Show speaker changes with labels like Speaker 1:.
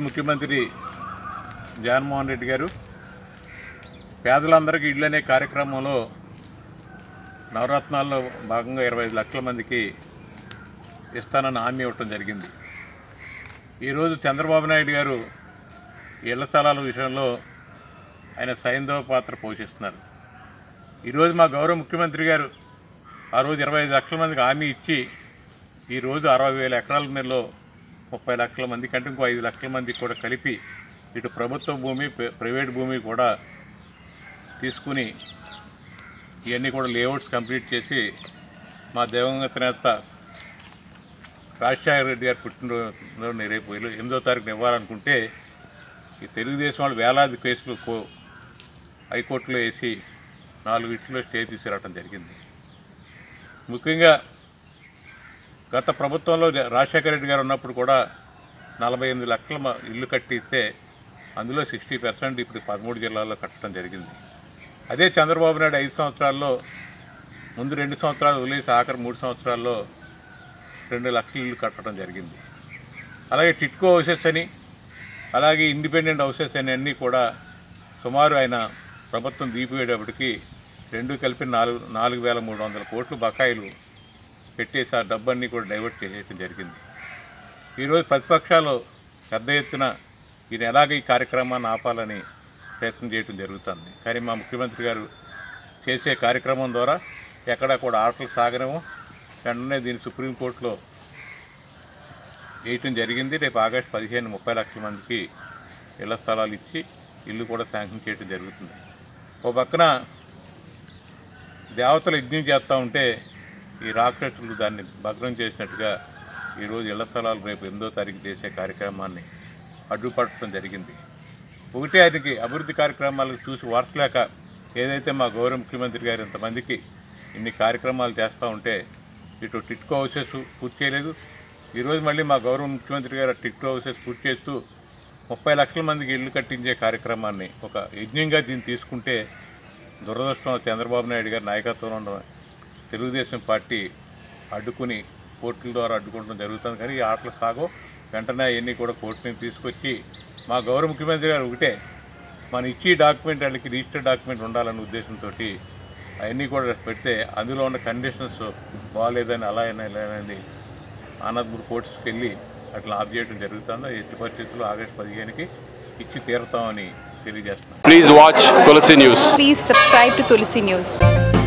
Speaker 1: ముఖ్యమంత్రి జగన్మోహన్ రెడ్డి గారు పేదలందరికీ ఇళ్ళు అనే కార్యక్రమంలో నవరత్నాల్లో భాగంగా ఇరవై ఐదు లక్షల మందికి ఇస్తానని హామీ ఇవ్వటం జరిగింది ఈరోజు చంద్రబాబు నాయుడు గారు ఇళ్ల స్థలాల విషయంలో ఆయన సైంధవ పాత్ర పోషిస్తున్నారు ఈరోజు మా గౌరవ ముఖ్యమంత్రి గారు ఆ రోజు ఇరవై ఐదు లక్షల మందికి హామీ ఇచ్చి ఈరోజు అరవై వేల ఎకరాల మేరలో ముప్పై లక్షల మంది కంటే ఇంకో ఐదు లక్షల మందికి కూడా కలిపి ఇటు ప్రభుత్వ భూమి ప్ర- ప్రైవేట్ భూమి కూడా తీసుకుని ఇవన్నీ కూడా లేఅవుట్స్ కంప్లీట్ చేసి మా దివంగత నేత రాజశేఖర రెడ్డి గారు పుట్టినరోజు రేపు ఎలు- ఎనిమిదో తారీఖున ఇవ్వాలనుకుంటే ఈ తెలుగుదేశం వాళ్ళు వేలాది కేసులు కో- హైకోర్టులో వేసి నాలుగు ఇట్లో స్టే తీసుకురావడం జరిగింది ముఖ్యంగా గత ప్రభుత్వంలో జ- రాజశేఖర రెడ్డి గారు ఉన్నప్పుడు కూడా నలభై ఎనిమిది లక్షల మ- ఇల్లు కట్టిస్తే అందులో సిక్స్టీ పర్సెంట్ ఇప్పుడు పదమూడు జిల్లాల్లో కట్టడం జరిగింది అదే చంద్రబాబు నాయుడు ఐదు సంవత్సరాల్లో ముందు రెండు సంవత్సరాలు వదిలేసి ఆఖరి మూడు సంవత్సరాల్లో రెండు లక్షల ఇల్లు కట్టడం జరిగింది అలాగే టిట్కో హౌసెస్ అని అలాగే ఇండిపెండెంట్ హౌసెస్ అని అన్నీ కూడా సుమారు ఆయన ప్రభుత్వం దీపివేటప్పటికి రెండు కలిపి నాలుగు నాలుగు వేల మూడు వందల కోట్లు బకాయిలు పెట్టేసి ఆ డబ్బన్నీ కూడా డైవర్ట్ చేసేయడం జరిగింది ఈరోజు ప్రతిపక్షాలు పెద్ద ఎత్తున ఈయన ఎలాగ ఈ కార్యక్రమాన్ని ఆపాలని ప్రయత్నం చేయడం జరుగుతుంది కానీ మా ముఖ్యమంత్రి గారు చేసే కార్యక్రమం ద్వారా ఎక్కడా కూడా ఆటలు సాగనము వెంటనే దీన్ని సుప్రీంకోర్టులో వేయటం జరిగింది రేపు ఆగస్టు పదిహేను ముప్పై లక్షల మందికి ఇళ్ల స్థలాలు ఇచ్చి ఇల్లు కూడా శాంక్షన్ చేయడం జరుగుతుంది ఓ పక్కన దేవతలు యజ్ఞం చేస్తూ ఉంటే ఈ రాక్షసులు దాన్ని భగ్నం చేసినట్టుగా ఈరోజు ఇళ్ల స్థలాలు రేపు ఎనిమిదో తారీఖు చేసే కార్యక్రమాన్ని అడ్డుపట్టడం జరిగింది ఒకటి ఆయనకి అభివృద్ధి కార్యక్రమాలకు చూసి వార్తలేక ఏదైతే మా గౌరవ ముఖ్యమంత్రి గారు ఇంతమందికి ఇన్ని కార్యక్రమాలు చేస్తూ ఉంటే ఇటు టిట్కో హౌసెస్ పూర్తి చేయలేదు ఈరోజు మళ్ళీ మా గౌరవ ముఖ్యమంత్రి గారు టిట్కో హౌసెస్ పూర్తి చేస్తూ ముప్పై లక్షల మందికి ఇల్లు కట్టించే కార్యక్రమాన్ని ఒక యజ్ఞంగా దీన్ని తీసుకుంటే దురదృష్టం చంద్రబాబు నాయుడు గారి నాయకత్వంలో ఉన్న తెలుగుదేశం పార్టీ అడ్డుకుని కోర్టుల ద్వారా అడ్డుకోవడం జరుగుతుంది కానీ ఈ ఆటలు సాగో వెంటనే అవన్నీ కూడా కోర్టుని తీసుకొచ్చి మా గౌరవ ముఖ్యమంత్రి గారు ఒకటే మన ఇచ్చి డాక్యుమెంట్ వాళ్ళకి రిజిస్టర్ డాక్యుమెంట్ ఉండాలనే ఉద్దేశంతో అవన్నీ కూడా పెడితే అందులో ఉన్న కండిషన్స్ బాగాలేదని అలా అయినా ఇలా అనేది ఆనందపూర్ కోర్ట్స్కి వెళ్ళి అట్లా ఆఫ్ చేయడం జరుగుతుంది ఎట్టి పరిస్థితుల్లో ఆగస్టు పదిహేనుకి ఇచ్చి తీరుతామని తెలియజేస్తున్నాం
Speaker 2: Please watch Tulsi News.
Speaker 3: Please subscribe to Tulsi News.